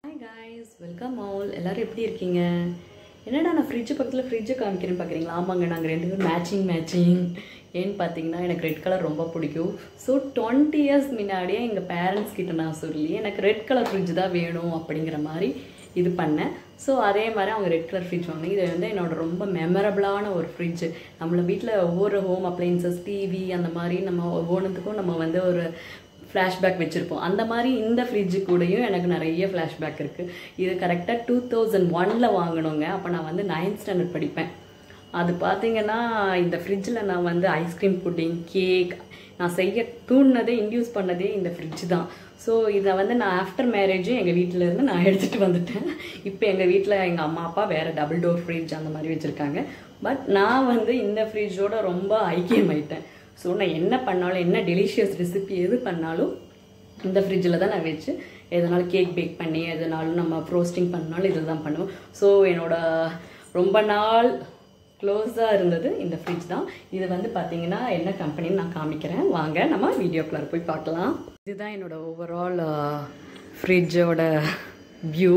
hi guys welcome all எல்லாரும் எப்படி இருக்கீங்க என்னடா நான் ஃப்ரிட்ஜு பக்கத்தில் ஃப்ரிட்ஜு காமிக்கிறேன்னு பார்க்குறீங்களா ஆமாங்க நாங்கள் ரெண்டு பேரும் மேட்சிங் மேட்சிங் ஏன்னு பார்த்தீங்கன்னா எனக்கு ரெட் கலர் ரொம்ப பிடிக்கும் ஸோ டுவெண்ட்டி இயர்ஸ் முன்னாடியே எங்கள் பேரண்ட்ஸ் கிட்ட நான் சொல்லி எனக்கு ரெட் கலர் ஃப்ரிட்ஜ் தான் வேணும் அப்படிங்கிற மாதிரி இது பண்ணேன் ஸோ அதே மாதிரி அவங்க ரெட் கலர் ஃப்ரிட்ஜ் வாங்கினேன் இது வந்து என்னோட ரொம்ப மெமரபிளான ஒரு ஃப்ரிட்ஜ் நம்மள வீட்டில் ஒவ்வொரு ஹோம் அப்ளைன்சஸ் டிவி அந்த மாதிரி நம்ம ஒவ்வொன்றுத்துக்கும் நம்ம வந்து ஒரு ஃப்ளாஷ்பேக் வச்சுருப்போம் அந்த மாதிரி இந்த ஃப்ரிட்ஜு கூடயும் எனக்கு நிறைய ஃப்ளாஷ்பேக் இருக்குது இது கரெக்டாக டூ தௌசண்ட் ஒனில் வாங்கினோங்க அப்போ நான் வந்து நைன்த் ஸ்டாண்டர்ட் படிப்பேன் அது பார்த்தீங்கன்னா இந்த ஃப்ரிட்ஜில் நான் வந்து ஐஸ்கிரீம் புட்டிங் கேக் நான் செய்ய தூண்டினதே இன்டியூஸ் பண்ணதே இந்த ஃப்ரிட்ஜ் தான் ஸோ இதை வந்து நான் ஆஃப்டர் மேரேஜும் எங்கள் வீட்டில் இருந்து நான் எடுத்துகிட்டு வந்துட்டேன் இப்போ எங்கள் வீட்டில் எங்கள் அம்மா அப்பா வேறு டபுள் டோர் ஃப்ரிட்ஜ் அந்த மாதிரி வச்சுருக்காங்க பட் நான் வந்து இந்த ஃப்ரிட்ஜோட ரொம்ப ஐக்கியமாயிட்டேன் ஸோ நான் என்ன பண்ணாலும் என்ன டெலிஷியஸ் ரெசிபி எது பண்ணாலும் இந்த ஃப்ரிட்ஜில் தான் நான் வச்சு எதனாலும் கேக் பேக் பண்ணி எதனாலும் நம்ம ரோஸ்டிங் பண்ணாலும் இதில் தான் பண்ணுவோம் ஸோ என்னோட ரொம்ப நாள் க்ளோஸாக இருந்தது இந்த ஃப்ரிட்ஜ் தான் இது வந்து பார்த்தீங்கன்னா என்ன கம்பெனின்னு நான் காமிக்கிறேன் வாங்க நம்ம வீடியோக்குள்ளே போய் பார்க்கலாம் இதுதான் என்னோட ஓவரால் ஃப்ரிட்ஜோட வியூ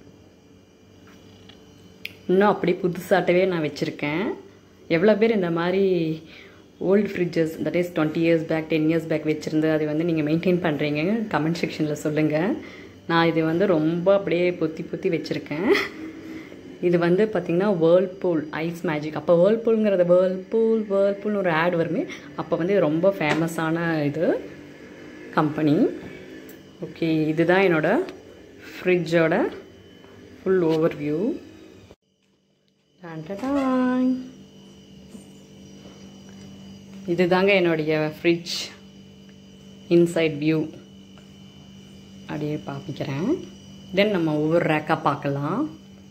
இன்னும் அப்படி புதுசாட்டவே நான் வச்சுருக்கேன் எவ்வளோ பேர் இந்த மாதிரி old fridges that is twenty years back ten years back வச்சுருந்து அதை வந்து நீங்கள் மெயின்டைன் பண்ணுறீங்க கமெண்ட் செக்ஷனில் சொல்லுங்கள் நான் இது வந்து ரொம்ப அப்படியே பொத்தி பொத்தி வச்சுருக்கேன் இது வந்து பார்த்திங்கன்னா வேர்ல்பூல் ஐஸ் மேஜிக் அப்போ வேர்ல்பூலுங்கிறத வேர்ல்பூல் வேர்ல்பூல்னு ஒரு ஆட் வருமே அப்போ வந்து இது ரொம்ப ஃபேமஸான இது கம்பெனி ஓகே இதுதான் என்னோட ஃப்ரிட்ஜோட ஃபுல் ஓவர் வியூ டான் இதுதாங்க என்னுடைய ஃப்ரிட்ஜ் இன்சைட் வியூ அப்படியே பார்ப்பிக்கிறேன் தென் நம்ம ஒவ்வொரு ரேக்காக பார்க்கலாம்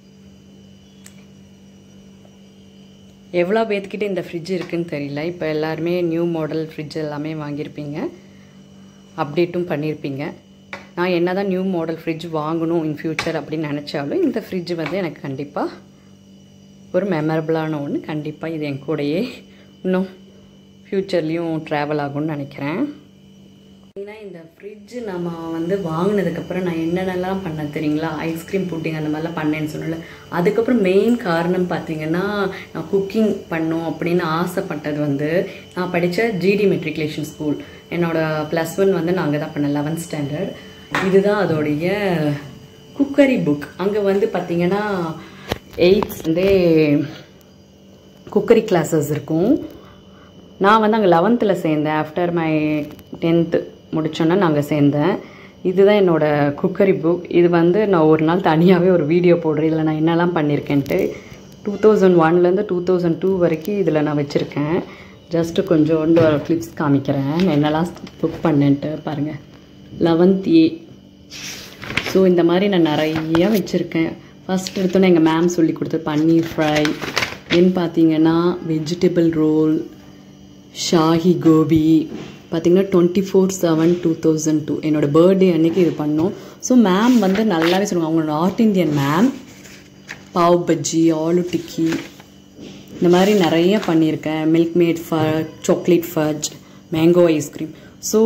எவ்வளோ பேர்த்துக்கிட்ட இந்த ஃப்ரிட்ஜ் இருக்குன்னு தெரியல இப்போ எல்லாருமே நியூ மாடல் ஃப்ரிட்ஜ் எல்லாமே வாங்கியிருப்பீங்க அப்டேட்டும் பண்ணியிருப்பீங்க நான் என்ன தான் நியூ மாடல் ஃப்ரிட்ஜ் வாங்கணும் இன் ஃப்யூச்சர் அப்படின்னு நினச்சாலும் இந்த ஃப்ரிட்ஜ் வந்து எனக்கு கண்டிப்பாக ஒரு மெமரபிளான ஒன்று கண்டிப்பாக இது என் கூடயே இன்னும் ஃப்யூச்சர்லேயும் ட்ராவல் ஆகும்னு நினைக்கிறேன் ஏன்னா இந்த ஃப்ரிட்ஜு நம்ம வந்து வாங்கினதுக்கப்புறம் நான் என்னென்னலாம் பண்ணேன் தெரியுங்களா ஐஸ்கிரீம் புட்டிங் அந்த மாதிரிலாம் பண்ணேன்னு சொன்னல அதுக்கப்புறம் மெயின் காரணம் பார்த்தீங்கன்னா நான் குக்கிங் பண்ணும் அப்படின்னு ஆசைப்பட்டது வந்து நான் படித்த ஜிடி மெட்ரிகுலேஷன் ஸ்கூல் என்னோட ப்ளஸ் ஒன் வந்து நான் அங்கே தான் பண்ணேன் லெவன்த் ஸ்டாண்டர்ட் இதுதான் அதோடைய குக்கரி புக் அங்கே வந்து பார்த்தீங்கன்னா எயிட்ஸ் வந்து குக்கரி கிளாஸஸ் இருக்கும் நான் வந்து அங்கே லெவன்த்தில் சேர்ந்தேன் ஆஃப்டர் மை டென்த்து முடித்தோன்னே நாங்கள் சேர்ந்தேன் இதுதான் என்னோடய குக்கரி புக் இது வந்து நான் ஒரு நாள் தனியாகவே ஒரு வீடியோ போடுறேன் இதில் நான் என்னெல்லாம் பண்ணியிருக்கேன்ட்டு டூ தௌசண்ட் ஒன்லேருந்து டூ தௌசண்ட் டூ வரைக்கும் இதில் நான் வச்சுருக்கேன் ஜஸ்ட்டு கொஞ்சோண்டு கிளிப்ஸ் காமிக்கிறேன் நான் என்னெல்லாம் புக் பண்ணேன்ட்டு பாருங்கள் லெவன்த் ஏ ஸோ இந்த மாதிரி நான் நிறைய வச்சுருக்கேன் ஃபஸ்ட் எடுத்தோன்னே எங்கள் மேம் சொல்லி கொடுத்து பன்னீர் ஃப்ரை தென் பார்த்தீங்கன்னா வெஜிடபிள் ரோல் ஷாஹி கோபி பார்த்தீங்கன்னா twenty four seven two thousand two என்னோடய பர்த்டே அன்னைக்கு இது பண்ணோம் ஸோ மேம் வந்து நல்லாவே சொல்லுவாங்க அவங்களோட North Indian ma'am pav bhaji aloo tikki இந்த மாதிரி நிறைய பண்ணியிருக்கேன் மில்க் மேட் ஃப chocolate fudge mango ice cream so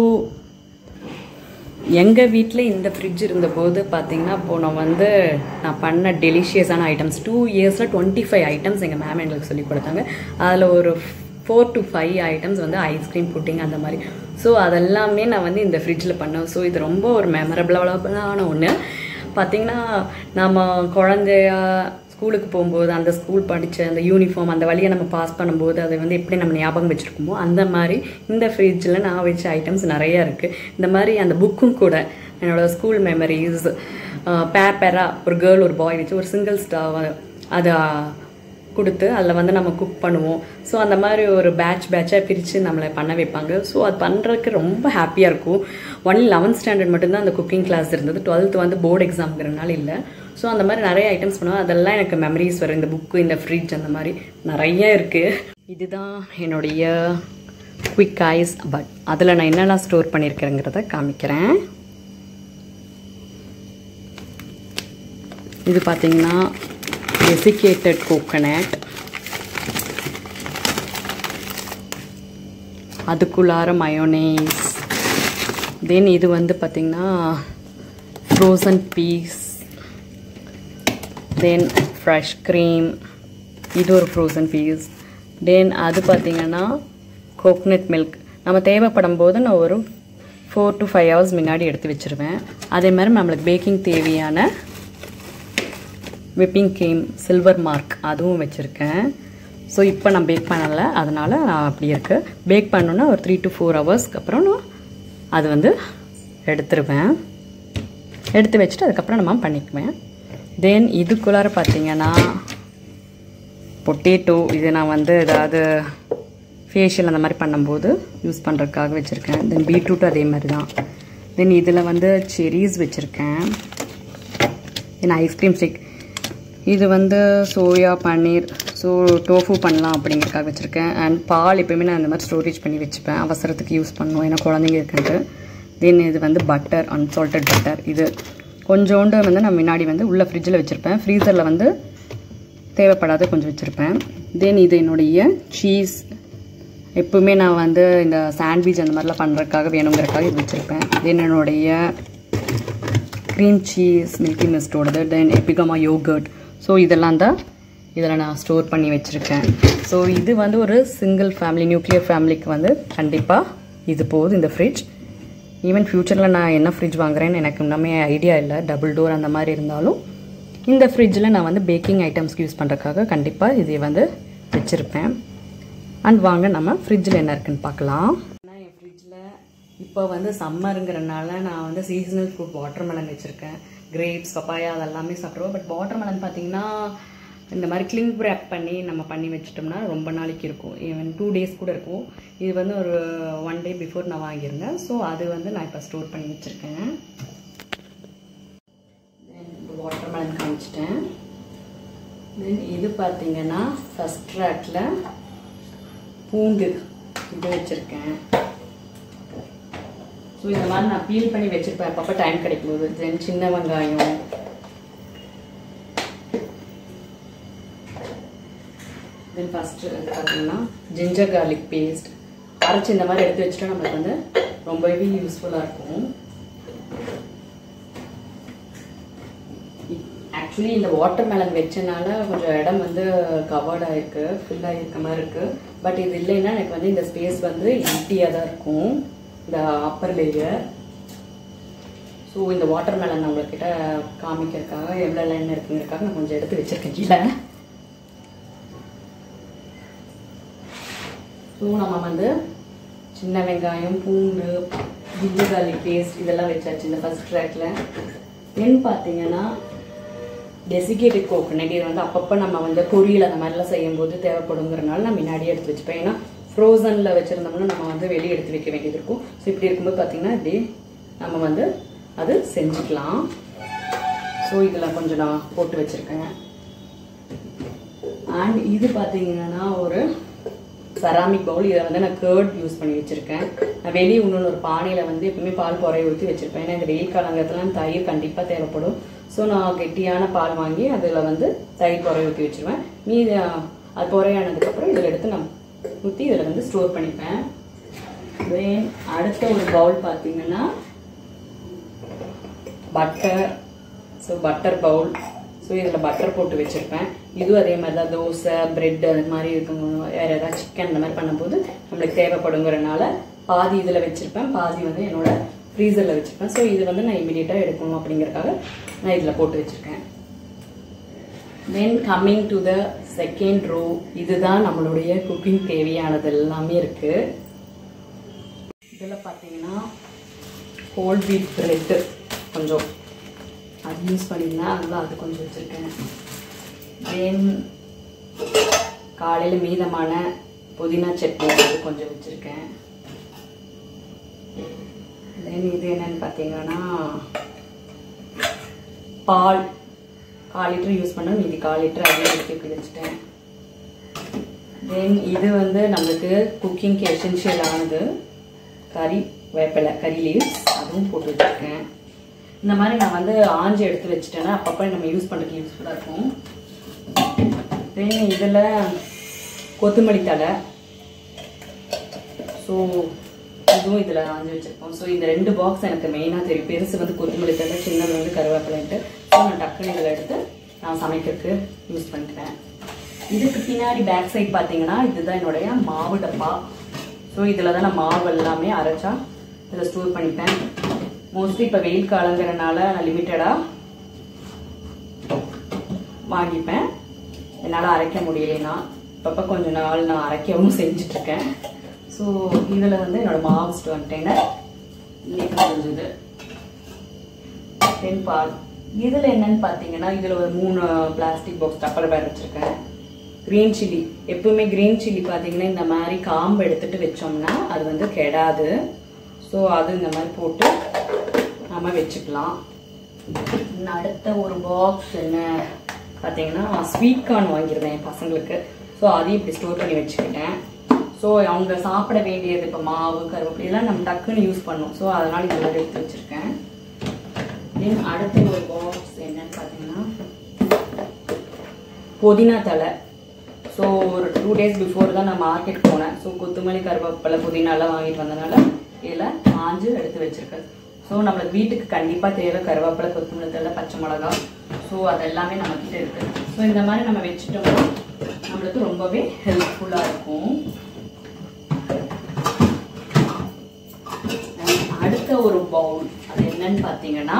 எங்கள் வீட்டில் இந்த ஃப்ரிட்ஜ் இருந்தபோது பார்த்தீங்கன்னா அப்போது நான் வந்து நான் பண்ண டெலிஷியஸான ஐட்டம்ஸ் டூ இயர்ஸில் டுவெண்ட்டி ஃபைவ் ஐட்டம்ஸ் எங்கள் மேம் எங்களுக்கு சொல்லி கொடுத்தாங்க அதில் ஒரு ஃபோர் டு ஃபைவ் ஐட்டம்ஸ் வந்து ஐஸ்கிரீம் புட்டிங் அந்த மாதிரி ஸோ அதெல்லாமே நான் வந்து இந்த ஃப்ரிட்ஜில் பண்ணேன் ஸோ இது ரொம்ப ஒரு மெமரபிளான ஒன்று பார்த்திங்கன்னா நம்ம குழந்தையா ஸ்கூலுக்கு போகும்போது அந்த ஸ்கூல் படித்த அந்த யூனிஃபார்ம் அந்த வழியை நம்ம பாஸ் பண்ணும்போது அதை வந்து எப்படி நம்ம ஞாபகம் வச்சுருக்கோமோ அந்த மாதிரி இந்த ஃப்ரிட்ஜில் நான் வச்ச ஐட்டம்ஸ் நிறையா இருக்குது இந்த மாதிரி அந்த புக்கும் கூட என்னோடய ஸ்கூல் மெமரிஸ் பேப்பராக ஒரு கேர்ள் ஒரு பாய் வச்சு ஒரு சிங்கிள் ஸ்டாவ் அதை கொடுத்து அதில் வந்து நம்ம குக் பண்ணுவோம் ஸோ அந்த மாதிரி ஒரு பேட்ச் பேட்சாக பிரித்து நம்மளை பண்ண வைப்பாங்க ஸோ அது பண்ணுறதுக்கு ரொம்ப ஹாப்பியாக இருக்கும் ஒன்லி லெவன்த் ஸ்டாண்டர்ட் மட்டும்தான் அந்த குக்கிங் கிளாஸ் இருந்தது டுவெல்த் வந்து போர்டு எக்ஸாம்ங்கிறனால இல்லை ஸோ அந்த மாதிரி நிறைய ஐட்டம்ஸ் பண்ணுவோம் அதெல்லாம் எனக்கு மெமரிஸ் வரும் இந்த புக்கு இந்த ஃப்ரிட்ஜ் அந்த மாதிரி நிறைய இருக்குது இதுதான் என்னுடைய குவிக் ஐஸ் பட் அதில் நான் என்னெல்லாம் ஸ்டோர் பண்ணியிருக்கேங்கிறத காமிக்கிறேன் இது பார்த்தீங்கன்னா desiccated coconut அதுக்குள்ளார மயோனேஸ் தென் இது வந்து பார்த்திங்கன்னா frozen peas then fresh cream இது ஒரு ஃப்ரோசன் பீஸ் தென் அது பார்த்திங்கன்னா கோக்னட் மில்க் நம்ம தேவைப்படும் போது நான் ஒரு ஃபோர் டு ஃபைவ் ஹவர்ஸ் முன்னாடி எடுத்து வச்சுருவேன் அதே மாதிரி நம்மளுக்கு பேக்கிங் தேவையான விப்பிங் க்ரீம் சில்வர் மார்க் அதுவும் வச்சுருக்கேன் ஸோ இப்போ நான் பேக் பண்ணலை அதனால் நான் அப்படி இருக்கு பேக் பண்ணோன்னா ஒரு த்ரீ டு ஃபோர் ஹவர்ஸ்க்கு அப்புறம் நான் அது வந்து எடுத்துருவேன் எடுத்து வச்சுட்டு அதுக்கப்புறம் நம்ம பண்ணிக்குவேன் தென் இதுக்குள்ளார பார்த்தீங்கன்னா பொட்டேட்டோ இது நான் வந்து ஏதாவது ஃபேஷியல் அந்த மாதிரி பண்ணும்போது யூஸ் பண்ணுறதுக்காக வச்சுருக்கேன் தென் பீட்ரூட் அதே மாதிரி தான் தென் இதில் வந்து செரீஸ் வச்சுருக்கேன் தென் ஐஸ்கிரீம் ஸ்டிக் இது வந்து சோயா பன்னீர் ஸோ டோஃபு பண்ணலாம் அப்படிங்கிறதுக்காக வச்சுருக்கேன் அண்ட் பால் எப்பயுமே நான் இந்த மாதிரி ஸ்டோரேஜ் பண்ணி வச்சுப்பேன் அவசரத்துக்கு யூஸ் பண்ணுவோம் ஏன்னா குழந்தைங்க இருக்குன்ட்டு தென் இது வந்து பட்டர் அன்சால்டட் பட்டர் இது கொஞ்சோண்டு வந்து நான் முன்னாடி வந்து உள்ள ஃப்ரிட்ஜில் வச்சுருப்பேன் ஃப்ரீசரில் வந்து தேவைப்படாத கொஞ்சம் வச்சுருப்பேன் தென் இது என்னுடைய சீஸ் எப்பவுமே நான் வந்து இந்த சாண்ட்விச் அந்த மாதிரிலாம் பண்ணுறதுக்காக வேணுங்கிறதுக்காக இது வச்சுருப்பேன் தென் என்னுடைய க்ரீம் சீஸ் மில்கி மிஸ்டோடது தென் எபிகமா யோகர்ட் ஸோ இதெல்லாம் தான் இதில் நான் ஸ்டோர் பண்ணி வச்சுருக்கேன் ஸோ இது வந்து ஒரு சிங்கிள் ஃபேமிலி நியூக்ளியர் ஃபேமிலிக்கு வந்து கண்டிப்பாக இது போகுது இந்த ஃப்ரிட்ஜ் ஈவன் ஃப்யூச்சரில் நான் என்ன ஃப்ரிட்ஜ் வாங்குறேன்னு எனக்கு இன்னுமே ஐடியா இல்லை டபுள் டோர் அந்த மாதிரி இருந்தாலும் இந்த ஃப்ரிட்ஜில் நான் வந்து பேக்கிங் ஐட்டம்ஸ்க்கு யூஸ் பண்ணுறதுக்காக கண்டிப்பாக இதை வந்து வச்சுருப்பேன் அண்ட் வாங்க நம்ம ஃப்ரிட்ஜில் என்ன இருக்குன்னு பார்க்கலாம் நான் என் ஃப்ரிட்ஜில் இப்போ வந்து சம்மருங்கிறனால நான் வந்து சீசனல் ஃப்ரூட் வாட்டர் மெலன் வச்சுருக்கேன் கிரேப்ஸ் பப்பாயா அதெல்லாமே சாப்பிடுவோம் பட் வாட்டர் மெலன் பார்த்தீங்கன்னா இந்த மாதிரி கிளிங் ரேப் பண்ணி நம்ம பண்ணி வச்சிட்டோம்னா ரொம்ப நாளைக்கு இருக்கும் ஈவன் டூ டேஸ் கூட இருக்கும் இது வந்து ஒரு ஒன் டே பிஃபோர் நான் வாங்கியிருந்தேன் ஸோ அது வந்து நான் இப்போ ஸ்டோர் பண்ணி வச்சுருக்கேன் வாட்டர் மெலன் காமிச்சிட்டேன் தென் இது பார்த்தீங்கன்னா ஃபஸ்ட் ரேக்கில் பூண்டு இது வச்சுருக்கேன் ஸோ இந்த மாதிரி நான் பீல் பண்ணி வச்சுருப்பேன் அப்பப்போ டைம் கிடைக்கும்போது தென் சின்ன வெங்காயம் தென் ஃபஸ்ட்டு பார்த்தீங்கன்னா ஜிஞ்சர் கார்லிக் பேஸ்ட் அரைச்சி இந்த மாதிரி எடுத்து வச்சுட்டா நம்மளுக்கு வந்து ரொம்பவே யூஸ்ஃபுல்லாக இருக்கும் ஆக்சுவலி இந்த வாட்டர் மெலன் வச்சனால கொஞ்சம் இடம் வந்து கவர்ட் ஆயிருக்கு ஃபில் ஆகிருக்க மாதிரி இருக்கு பட் இது இல்லைன்னா எனக்கு வந்து இந்த ஸ்பேஸ் வந்து எம்டியாக தான் இருக்கும் இந்த அப்பர் லேயர் ஸோ இந்த வாட்டர் மெலன் நான் உங்ககிட்ட காமிக்கிறதுக்காக எவ்வளோ லைன் இருக்குங்கிறதுக்காக நான் கொஞ்சம் எடுத்து வச்சிருக்கேன் கீழே ஸோ நம்ம வந்து சின்ன வெங்காயம் பூண்டு ஜிஞ்சர் கார்லிக் பேஸ்ட் இதெல்லாம் வச்சாச்சு இந்த ஃபர்ஸ்ட் ட்ராக்ல தென் பார்த்தீங்கன்னா டெசிகேட்டட் கோகோனட் இது வந்து அப்பப்போ நம்ம வந்து பொரியல் அந்த மாதிரிலாம் செய்யும்போது தேவைப்படுங்கிறனால நான் முன்னாடியே எடுத்து வச்சுப்பேன் ஏன்னா ஃப்ரோசனில் வச்சுருந்தோம்னா நம்ம வந்து வெளியே எடுத்து வைக்க வேண்டியது இருக்கும் ஸோ இப்படி இருக்கும்போது பார்த்தீங்கன்னா இப்படி நம்ம வந்து அது செஞ்சுக்கலாம் ஸோ இதில் கொஞ்சம் நான் போட்டு வச்சுருக்கேன் அண்ட் இது பார்த்தீங்கன்னா ஒரு செராமிக் பவுல் இதை வந்து நான் கேர்ட் யூஸ் பண்ணி வச்சுருக்கேன் நான் வெளியே இன்னொன்று ஒரு பானையில் வந்து எப்பவுமே பால் பொறைய ஊற்றி வச்சுருப்பேன் ஏன்னா இந்த வெயில் காலங்கத்தில் தயிர் கண்டிப்பாக தேவைப்படும் ஸோ நான் கெட்டியான பால் வாங்கி அதில் வந்து தயிர் பொறைய ஊற்றி வச்சுருவேன் மீதி அது பொறையானதுக்கப்புறம் இதில் எடுத்து நான் ஊற்றி இதில் வந்து ஸ்டோர் பண்ணிப்பேன் தென் அடுத்த ஒரு பவுல் பார்த்தீங்கன்னா butter so butter bowl so இதில் பட்டர் போட்டு வச்சுருப்பேன் இதுவும் அதே மாதிரி தான் தோசை பிரெட் அது மாதிரி இருக்கும் வேறு ஏதாவது சிக்கன் அந்த மாதிரி பண்ணும்போது நம்மளுக்கு தேவைப்படுங்கிறனால பாதி இதில் வச்சுருப்பேன் பாதி வந்து என்னோட ஃப்ரீசரில் வச்சுருப்பேன் ஸோ இது வந்து நான் இமீடியட்டாக எடுக்கணும் அப்படிங்கறக்காக நான் இதில் போட்டு வச்சுருக்கேன் then coming to the second row இதுதான் நம்மளுடைய குக்கிங் தேவையானது எல்லாமே இருக்குது இதில் பார்த்தீங்கன்னா ஹோல் வீட் ப்ரெட்டு கொஞ்சம் அது யூஸ் பண்ணியிருந்தேன் அதனால் அது கொஞ்சம் வச்சுருக்கேன் தென் காலையில் மீதமான புதினா சட்னி அது கொஞ்சம் வச்சுருக்கேன் தென் இது என்னன்னு பார்த்தீங்கன்னா பால் கால் லிட்டர் யூஸ் பண்ண மீதி கால் லிட்டர் அதையும் எடுத்து இப்படி வச்சுட்டேன் தென் இது வந்து நம்மளுக்கு குக்கிங்க்கு எசென்ஷியல் ஆனது கறி வேப்பிலை கறி லீவ்ஸ் அதுவும் போட்டு வச்சுருக்கேன் இந்த மாதிரி நான் வந்து ஆஞ்சி எடுத்து வச்சுட்டேன்னா அப்பப்போ நம்ம யூஸ் பண்ணுறதுக்கு யூஸ்ஃபுல்லாக இருக்கும் தென் இதில் கொத்தமல்லி தழை ஸோ இதுவும் இதில் ஆஞ்சி வச்சுருக்கோம் ஸோ இந்த ரெண்டு பாக்ஸ் எனக்கு மெயினாக தெரியும் பெருசு வந்து கொத்தமல்லி தழை சின்னது வந்து கருவேப்பிலைன்ட்டு ஸோ நான் டக்குன்னு இதில் எடுத்து நான் சமைக்கிறதுக்கு யூஸ் பண்ணிக்கிறேன் இதுக்கு பின்னாடி பேக் சைட் பார்த்தீங்கன்னா இதுதான் என்னுடைய மாவு டப்பா ஸோ இதில் தான் நான் மாவு எல்லாமே அரைச்சா இதில் ஸ்டோர் பண்ணிப்பேன் மோஸ்ட்லி இப்போ வெயில் காலங்கிறனால நான் லிமிட்டடாக வாங்கிப்பேன் என்னால் அரைக்க முடியலைன்னா இப்பப்போ கொஞ்ச நாள் நான் அரைக்கவும் செஞ்சுட்ருக்கேன் ஸோ இதில் வந்து என்னோட மாவு ஸ்டோர் கண்டெய்னர் இன்னைக்கு முடிஞ்சது தென் பால் இதில் என்னன்னு பார்த்தீங்கன்னா இதில் ஒரு மூணு பிளாஸ்டிக் பாக்ஸ் டப்பர் பேர் வச்சுருக்கேன் க்ரீன் சில்லி எப்பவுமே க்ரீன் சில்லி பார்த்தீங்கன்னா இந்த மாதிரி காம்பு எடுத்துட்டு வச்சோம்னா அது வந்து கெடாது ஸோ அது இந்த மாதிரி போட்டு நம்ம வச்சுக்கலாம் இன்னும் அடுத்த ஒரு பாக்ஸ் என்ன பார்த்தீங்கன்னா ஸ்வீட் கார்ன் வாங்கியிருந்தேன் என் பசங்களுக்கு ஸோ அதையும் இப்படி ஸ்டோர் பண்ணி வச்சுக்கிட்டேன் ஸோ அவங்க சாப்பிட வேண்டியது இப்போ மாவு கருவேப்பிலை எல்லாம் நம்ம டக்குன்னு யூஸ் பண்ணோம் ஸோ அதனால் இதெல்லாம் எடுத்து வச்சுருக்கேன் தென் அடுத்த ஒரு பாக்ஸ் என்னன்னு பார்த்தீங்கன்னா புதினா தலை ஸோ ஒரு டூ டேஸ் பிஃபோர் தான் நான் மார்க்கெட் போனேன் ஸோ கொத்தமல்லி கருவேப்பிலை புதினாலாம் வாங்கிட்டு வந்தனால இதில் ஆஞ்சு எடுத்து வச்சிருக்கேன் ஸோ நம்மளுக்கு வீட்டுக்கு கண்டிப்பாக தேவை கருவேப்பிலை கொத்தமல்லி தலை பச்சை மிளகா ஸோ அது எல்லாமே நம்மக்கிட்ட இருக்கு ஸோ இந்த மாதிரி நம்ம வச்சுட்டோம்னா நம்மளுக்கு ரொம்பவே ஹெல்ப்ஃபுல்லாக இருக்கும் அடுத்த ஒரு பவுல் அது என்னன்னு பார்த்தீங்கன்னா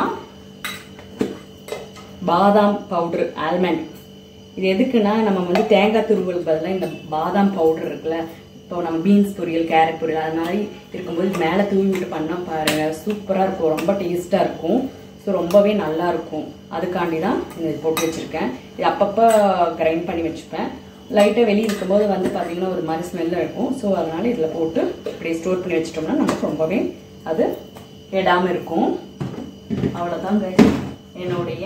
பாதாம் பவுடர் ஆல்மண்ட் இது எதுக்குன்னா நம்ம வந்து தேங்காய் துருவல் பதிலாக இந்த பாதாம் பவுடர் இருக்குல்ல இப்போ நம்ம பீன்ஸ் பொரியல் கேரட் பொரியல் அது மாதிரி இருக்கும்போது மேலே தூவி விட்டு பண்ணால் பாருங்க சூப்பராக இருக்கும் ரொம்ப டேஸ்ட்டாக இருக்கும் ஸோ ரொம்பவே நல்லா இருக்கும் அதுக்காண்டி தான் இது போட்டு வச்சுருக்கேன் இது அப்பப்போ கிரைண்ட் பண்ணி வச்சுப்பேன் லைட்டாக வெளியே இருக்கும்போது வந்து பார்த்தீங்கன்னா ஒரு மாதிரி ஸ்மெல்ல இருக்கும் ஸோ அதனால இதில் போட்டு இப்படியே ஸ்டோர் பண்ணி வச்சிட்டோம்னா நமக்கு ரொம்பவே அது கெடாமல் இருக்கும் அவ்வளோதான் என்னுடைய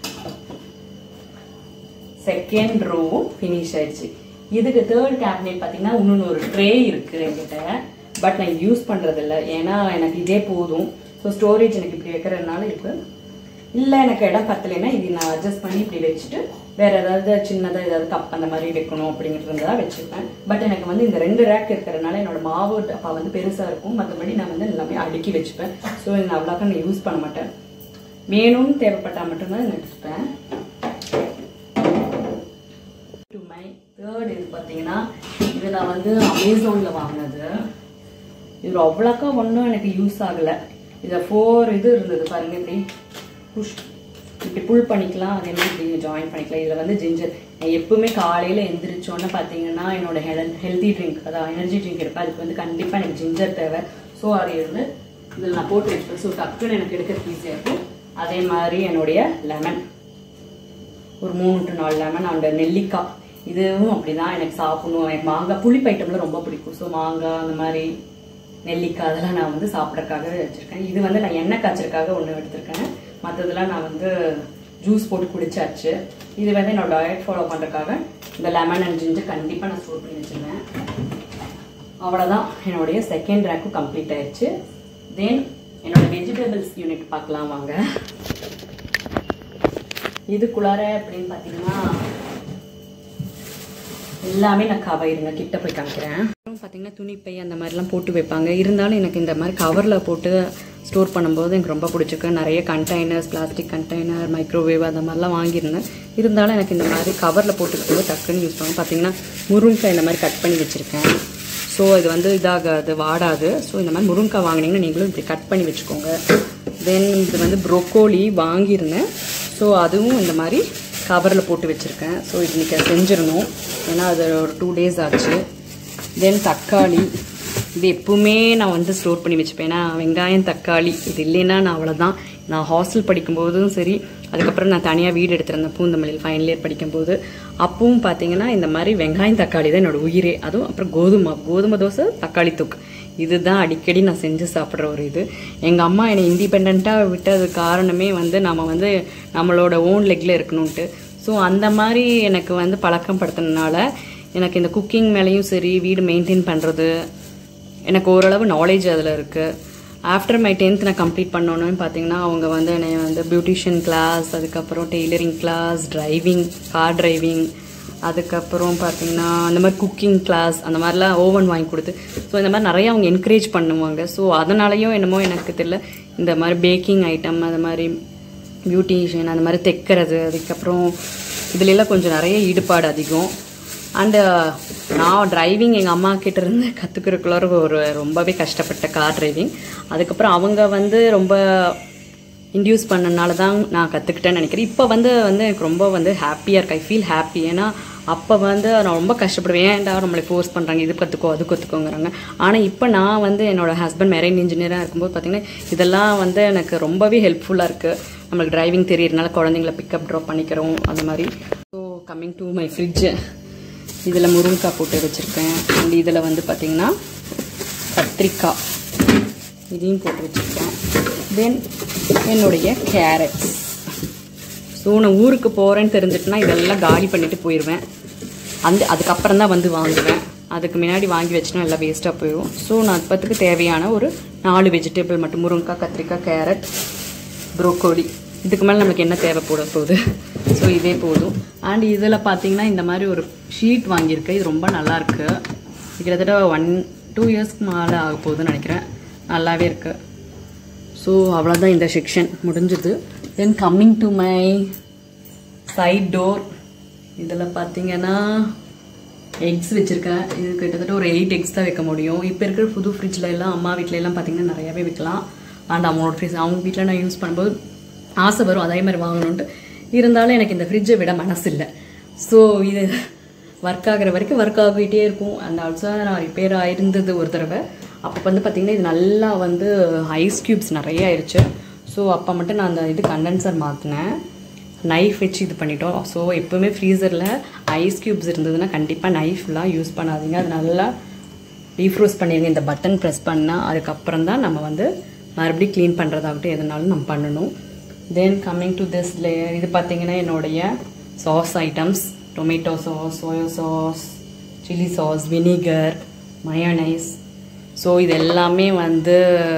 செகண்ட் ரோவும் ஃபினிஷ் ஆயிடுச்சு இதுக்கு தேர்ட் கேபினெட் பார்த்தீங்கன்னா இன்னொன்று ஒரு ட்ரே இருக்கு என்கிட்ட பட் நான் யூஸ் பண்றதில்ல ஏன்னா எனக்கு இதே போதும் ஸோ ஸ்டோரேஜ் எனக்கு இப்படி வைக்கிறதுனால இருக்கு இல்லை எனக்கு இடம் பத்தலைன்னா இது நான் அட்ஜஸ்ட் பண்ணி இப்படி வச்சுட்டு வேற ஏதாவது சின்னதாக ஏதாவது கப் அந்த மாதிரி வைக்கணும் அப்படிங்கிறது தான் வச்சுப்பேன் பட் எனக்கு வந்து இந்த ரெண்டு ரேக் இருக்கிறதுனால என்னோட மாவு டப்பா வந்து பெருசாக இருக்கும் மற்றபடி நான் வந்து எல்லாமே அடுக்கி வச்சுப்பேன் ஸோ நான் அவ்வளோக்கா நான் யூஸ் பண்ண மாட்டேன் வேணும்னு தேவைப்பட்டால் மட்டும்தான் நான் எடுத்துப்பேன் டு மை தேர்ட் இது பார்த்தீங்கன்னா இது நான் வந்து அமேசானில் வாங்கினது இது அவ்வளோக்கா ஒன்றும் எனக்கு யூஸ் ஆகலை இதில் ஃபோர் இது இருந்தது பாருங்க இப்படி புஷ் இப்படி புல் பண்ணிக்கலாம் அதே மாதிரி இப்படி ஜாயின் பண்ணிக்கலாம் இதில் வந்து ஜிஞ்சர் நான் எப்பவுமே காலையில் எந்திரிச்சோன்னே பார்த்தீங்கன்னா என்னோட ஹெல் ஹெல்த்தி ட்ரிங்க் அதாவது எனர்ஜி ட்ரிங்க் இருப்பேன் அதுக்கு வந்து கண்டிப்பாக எனக்கு ஜிஞ்சர் தேவை ஸோ அது வந்து இதில் நான் போட்டு வச்சுப்பேன் ஸோ டக்குன்னு எனக்கு எடுக்கிறது ஈஸியாக இருக்கும் அதே மாதிரி என்னுடைய லெமன் ஒரு மூணு டு நாலு லெமன் அந்த நெல்லிக்காய் இதுவும் அப்படிதான் எனக்கு சாப்பிடணும் எனக்கு மாங்காய் புளிப்பு ஐட்டம்ல ரொம்ப பிடிக்கும் ஸோ மாங்காய் அந்த மாதிரி நெல்லிக்காய் அதெல்லாம் நான் வந்து சாப்பிட்றதுக்காகவே வச்சிருக்கேன் இது வந்து நான் எண்ணெய் காய்ச்சறதுக்காக ஒன்று எடுத்திருக்கேன் மற்றதெல்லாம் நான் வந்து ஜூஸ் போட்டு குடிச்சாச்சு இது வந்து என்னோட டயட் ஃபாலோ பண்ணுறதுக்காக இந்த லெமன் அண்ட் ஜிஞ்சர் கண்டிப்பாக நான் ஸ்டோர் பண்ணி வச்சிருந்தேன் அவ்வளோதான் என்னுடைய செகண்ட் ரேக்கும் கம்ப்ளீட் ஆயிடுச்சு தென் என்னோட வெஜிடபிள்ஸ் யூனிட் பார்க்கலாம் வாங்க இதுக்குள்ளார அப்படின்னு பார்த்தீங்கன்னா எல்லாமே நான் கவர் இருங்க கிட்ட போய் காமிக்கிறேன் பார்த்தீங்கன்னா துணிப்பை அந்த மாதிரிலாம் போட்டு வைப்பாங்க இருந்தாலும் எனக்கு இந்த மாதிரி கவரில் போட்டு ஸ்டோர் பண்ணும்போது எனக்கு ரொம்ப பிடிச்சிருக்கு நிறைய கண்டெய்னர்ஸ் பிளாஸ்டிக் கண்டெய்னர் மைக்ரோவேவ் அந்த மாதிரிலாம் வாங்கியிருந்தேன் இருந்தாலும் எனக்கு இந்த மாதிரி கவரில் போட்டுக்கிட்டு டக்குன்னு யூஸ் பண்ணுவோம் பார்த்தீங்கன்னா முருங்கைக்காய் இந்த மாதிரி கட் பண்ணி வச்சுருக்கேன் ஸோ இது வந்து இதாகாது வாடாது ஸோ இந்த மாதிரி முருங்கைக்காய் வாங்கினீங்கன்னா நீங்களும் இப்படி கட் பண்ணி வச்சுக்கோங்க தென் இது வந்து ப்ரொக்கோலி வாங்கியிருந்தேன் ஸோ அதுவும் இந்த மாதிரி கவரில் போட்டு வச்சுருக்கேன் ஸோ இது இன்றைக்கி செஞ்சிடணும் ஏன்னா அது ஒரு டூ டேஸ் ஆச்சு தென் தக்காளி இது எப்பவுமே நான் வந்து ஸ்டோர் பண்ணி வச்சுப்பேன் ஏன்னா வெங்காயம் தக்காளி இது இல்லைன்னா நான் அவ்வளோதான் நான் ஹாஸ்டல் படிக்கும்போதும் சரி அதுக்கப்புறம் நான் தனியாக வீடு எடுத்திருந்தேன் பூந்தமல்லியில் ஃபைனல் இயர் படிக்கும்போது அப்பவும் பார்த்தீங்கன்னா இந்த மாதிரி வெங்காயம் தக்காளி தான் என்னோட உயிரே அதுவும் அப்புறம் கோதுமை கோதுமை தோசை தக்காளி தொக்கு இதுதான் அடிக்கடி நான் செஞ்சு சாப்பிட்ற ஒரு இது எங்கள் அம்மா என்னை இண்டிபெண்ட்டாக விட்டது காரணமே வந்து நம்ம வந்து நம்மளோட ஓன் லெக்கில் இருக்கணும்ன்ட்டு ஸோ அந்த மாதிரி எனக்கு வந்து பழக்கம் படுத்தினால எனக்கு இந்த குக்கிங் மேலேயும் சரி வீடு மெயின்டைன் பண்ணுறது எனக்கு ஓரளவு நாலேஜ் அதில் இருக்குது ஆஃப்டர் மை டென்த் நான் கம்ப்ளீட் பண்ணோன்னு பார்த்தீங்கன்னா அவங்க வந்து என்னை வந்து பியூட்டிஷியன் கிளாஸ் அதுக்கப்புறம் tailoring class driving car driving அதுக்கப்புறம் பார்த்தீங்கன்னா அந்த மாதிரி குக்கிங் கிளாஸ் அந்த மாதிரிலாம் ஓவன் வாங்கி கொடுத்து ஸோ இந்த மாதிரி நிறைய அவங்க என்கரேஜ் பண்ணுவாங்க ஸோ அதனாலையும் என்னமோ எனக்கு தெரியல இந்த மாதிரி பேக்கிங் ஐட்டம் அது மாதிரி பியூட்டிஷியன் அந்த மாதிரி தைக்கிறது அதுக்கப்புறம் இதுலெல்லாம் கொஞ்சம் நிறைய ஈடுபாடு அதிகம் அண்டு நான் டிரைவிங் எங்கள் அம்மா கிட்ட இருந்து கற்றுக்கிறக்குள்ளார ஒரு ரொம்பவே கஷ்டப்பட்ட கார் டிரைவிங் அதுக்கப்புறம் அவங்க வந்து ரொம்ப இன்டியூஸ் பண்ணனால தான் நான் கற்றுக்கிட்டேன்னு நினைக்கிறேன் இப்போ வந்து வந்து எனக்கு ரொம்ப வந்து ஹாப்பியாக இருக்கு ஐ ஃபீல் ஹாப்பி ஏன்னா அப்போ வந்து நான் ரொம்ப கஷ்டப்படுவேன் ஏன்டா நம்மளை ஃபோர்ஸ் பண்ணுறாங்க இது கற்றுக்கோ அது கற்றுக்கோங்கிறாங்க ஆனால் இப்போ நான் வந்து என்னோட ஹஸ்பண்ட் மெரைன் இன்ஜினியராக இருக்கும்போது பார்த்தீங்கன்னா இதெல்லாம் வந்து எனக்கு ரொம்பவே ஹெல்ப்ஃபுல்லாக இருக்குது நம்மளுக்கு டிரைவிங் தெரியறதுனால குழந்தைங்கள பிக்கப் ட்ராப் பண்ணிக்கிறோம் அந்த மாதிரி so coming to my fridge இதில் முருங்கைக்காய் போட்டு வச்சுருக்கேன் அண்ட் இதில் வந்து பார்த்திங்கன்னா கத்திரிக்காய் இதையும் போட்டு வச்சுருக்கேன் தென் என்னுடைய கேரட்ஸ் ஸோ நான் ஊருக்கு போகிறேன்னு தெரிஞ்சிட்டுனா இதெல்லாம் காலி பண்ணிட்டு போயிடுவேன் அந்த அதுக்கப்புறம் தான் வந்து வாங்குவேன் அதுக்கு முன்னாடி வாங்கி வச்சுனா எல்லாம் வேஸ்ட்டாக போயிடும் ஸோ நான் இப்போத்துக்கு தேவையான ஒரு நாலு வெஜிடபிள் மட்டும் முருங்கைக்காய் கத்திரிக்காய் கேரட் ப்ரோக்கோலி இதுக்கு மேலே நமக்கு என்ன தேவைப்பட போகுது ஸோ இதே போதும் அண்ட் இதில் பார்த்தீங்கன்னா இந்த மாதிரி ஒரு ஷீட் வாங்கியிருக்கேன் இது ரொம்ப நல்லா இருக்கு இது கிட்டத்தட்ட ஒன் டூ இயர்ஸ்க்கு மேலே ஆக போகுதுன்னு நினைக்கிறேன் நல்லாவே இருக்குது ஸோ அவ்வளோதான் இந்த செக்ஷன் முடிஞ்சது then coming to my side door இதில் பார்த்தீங்கன்னா எக்ஸ் வச்சுருக்கேன் இது கிட்டத்தட்ட ஒரு எயிட் எக்ஸ் தான் வைக்க முடியும் இப்போ இருக்கிற புது ஃப்ரிட்ஜில் எல்லாம் அம்மா வீட்டில எல்லாம் பார்த்தீங்கன்னா நிறையாவே வைக்கலாம் அண்ட் அவங்களோட ஃப்ரிட்ஜ் அவங்க வீட்டில் நான் யூஸ் பண்ணும்போது ஆசை வரும் அதே மாதிரி வாங்கணுன்ட்டு இருந்தாலும் எனக்கு இந்த ஃப்ரிட்ஜை விட மனசு இல்லை ஸோ இது ஒர்க் ஆகிற வரைக்கும் ஒர்க் ஆகிட்டே இருக்கும் அண்ட் ஆல்சோ நான் ரிப்பேர் ஆயிருந்தது ஒரு தடவை அப்போ வந்து பார்த்திங்கன்னா இது நல்லா வந்து ஐஸ் க்யூப்ஸ் நிறைய ஆயிடுச்சு ஸோ அப்போ மட்டும் நான் அந்த இது கண்டென்சர் மாற்றினேன் நைஃப் வச்சு இது பண்ணிட்டோம் ஸோ எப்போவுமே ஃப்ரீசரில் ஐஸ் க்யூப்ஸ் இருந்ததுன்னா கண்டிப்பாக நைஃப்லாம் யூஸ் பண்ணாதீங்க அது நல்லா டீஃப்ரோஸ் பண்ணிடுங்க இந்த பட்டன் ப்ரெஸ் பண்ணால் அதுக்கப்புறம் தான் நம்ம வந்து மறுபடியும் க்ளீன் பண்ணுறதாகட்டும் எதுனாலும் நம்ம பண்ணணும் then coming to this layer இது பார்த்தீங்கன்னா என்னுடைய sauce items tomato sauce soya sauce chilli sauce vinegar mayonnaise so இது எல்லாமே வந்து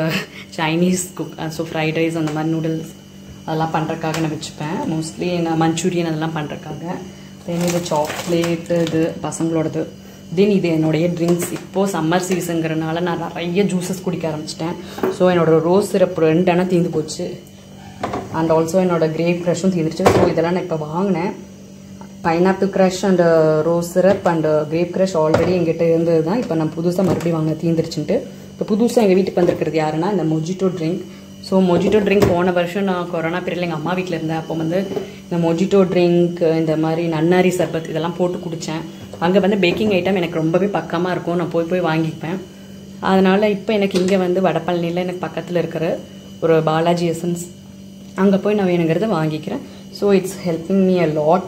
Chinese cook so fried rice அந்த மாதிரி நூடுல்ஸ் அதெல்லாம் பண்ணுறக்காக நான் வச்சுப்பேன் மோஸ்ட்லி நான் மஞ்சூரியன் அதெல்லாம் பண்ணுறக்காக தென் இது சாக்லேட்டு இது பசங்களோடது தென் இது என்னுடைய ட்ரிங்க்ஸ் இப்போது சம்மர் சீசனுங்கிறனால நான் நிறைய ஜூஸஸ் குடிக்க ஆரம்பிச்சிட்டேன் ஸோ என்னோட ரோஸ் சிரப் ரெண்டு அண்ணா தீர்ந்து போச்சு அண்ட் ஆல்சோ என்னோட கிரேப் க்ரஷும் தீர்ந்துச்சு ஸோ இதெல்லாம் நான் இப்போ வாங்கினேன் pineapple crush and rose syrup and grape crush already எங்கிட்ட இருந்தது தான் இப்போ நான் புதுசாக மறுபடியும் வாங்க தீந்துருச்சுன்ட்டு இப்போ புதுசாக எங்கள் வீட்டுக்கு வந்திருக்கிறது யாருன்னா இந்த mojito drink so mojito drink போன வருஷம் நான் கொரோனா பீரியடில் எங்கள் அம்மா வீட்டில் இருந்தேன் அப்போ வந்து இந்த மொஜிட்டோ ட்ரிங்க் இந்த மாதிரி நன்னாரி சர்பத் இதெல்லாம் போட்டு குடித்தேன் அங்கே வந்து பேக்கிங் ஐட்டம் எனக்கு ரொம்பவே பக்கமாக இருக்கும் நான் போய் போய் வாங்கிப்பேன் அதனால் இப்போ எனக்கு இங்கே வந்து வடபழனியில் எனக்கு பக்கத்தில் இருக்கிற ஒரு பாலாஜி எசன்ஸ் அங்கே போய் நான் வேணுங்கிறத வாங்கிக்கிறேன் so it's helping me a lot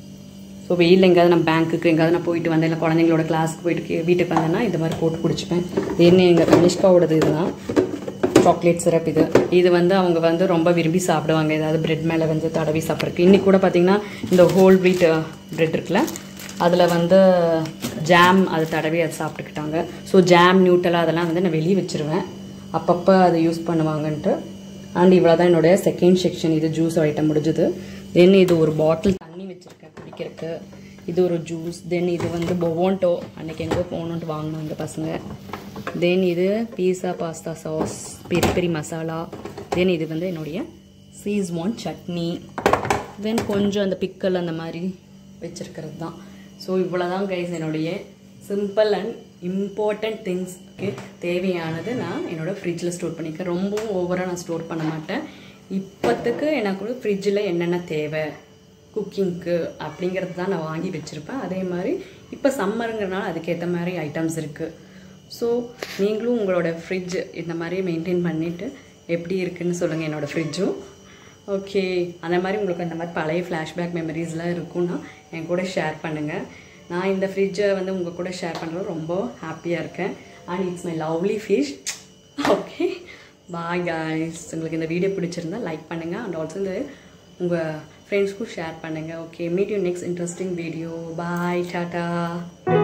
so வெயிலில் எங்கேயாவது நான் பேங்க்குக்கு எங்கேயாவது நான் போயிட்டு வந்தேன் இல்லை குழந்தைங்களோட கிளாஸ்க்கு போயிட்டு கே- வீட்டுக்கு வந்தேன்னா இந்த மாதிரி போட்டு குடிச்சுப்பேன் என்ன எங்கள் கனிஷ்காவோடது இதுதான் சாக்லேட் சிரப் இது இது வந்து அவங்க வந்து ரொம்ப விரும்பி சாப்பிடுவாங்க ஏதாவது பிரெட் மேலே வந்து தடவி சாப்பிட்றதுக்கு இன்னைக்கு கூட பார்த்தீங்கன்னா இந்த ஹோல் வீட் பிரெட் இருக்குல்ல அதில் வந்து ஜாம் அது தடவி அது சாப்பிட்டுக்கிட்டாங்க ஸோ ஜாம் நியூட்டலா அதெல்லாம் வந்து நான் வெளியே வச்சிருவேன் அப்பப்போ அதை யூஸ் பண்ணுவாங்கன்ட்டு அண்ட் இவ்வளோ தான் என்னுடைய செகண்ட் செக்ஷன் இது ஜூஸ் ஐட்டம் முடிஞ்சது தென் இது ஒரு பாட்டில் தண்ணி வச்சுருக்கேன் குடிக்கிறதுக்கு இது ஒரு ஜூஸ் தென் இது வந்து பொவோண்டோ அன்னைக்கு எங்கோ போகணுன்ட்டு வாங்கினாங்க பசங்க தென் இது pizza pasta sauce peri peri masala then இது வந்து என்னுடைய சீஸ்வான் சட்னி தென் கொஞ்சம் அந்த பிக்கல் அந்த மாதிரி வச்சிருக்கிறது தான் ஸோ இவ்வளோதான் கைஸ் என்னுடைய சிம்பிள் அண்ட் இம்பார்ட்டண்ட் திங்ஸ்க்கு தேவையானது நான் என்னோட ஃப்ரிட்ஜில் ஸ்டோர் பண்ணிக்கிறேன் ரொம்பவும் ஓவராக நான் ஸ்டோர் பண்ண மாட்டேன் இப்போத்துக்கு எனக்கு ஃப்ரிட்ஜில் என்னென்ன தேவை குக்கிங்க்கு அப்படிங்கிறது தான் நான் வாங்கி வச்சுருப்பேன் அதே மாதிரி இப்போ சம்மருங்கிறனால அதுக்கேற்ற மாதிரி ஐட்டம்ஸ் இருக்குது ஸோ நீங்களும் உங்களோட ஃப்ரிட்ஜ் இந்த மாதிரி மெயின்டைன் பண்ணிவிட்டு எப்படி இருக்குன்னு சொல்லுங்கள் என்னோடய ஃப்ரிட்ஜும் ஓகே அந்த மாதிரி உங்களுக்கு அந்த மாதிரி பழைய ஃப்ளாஷ்பேக் மெமரிஸ்லாம் இருக்கும்னா என் கூட ஷேர் பண்ணுங்கள் நான் இந்த ஃப்ரிட்ஜை வந்து உங்கள் கூட ஷேர் பண்ணுறது ரொம்ப ஹாப்பியாக இருக்கேன் and it's my lovely fish okay bye guys உங்களுக்கு இந்த வீடியோ பிடிச்சிருந்தா லைக் பண்ணுங்கள் அண்ட் ஆல்சோ இந்த உங்கள் ஃப்ரெண்ட்ஸ்க்கும் ஷேர் பண்ணுங்கள் okay meet you next interesting video bye tata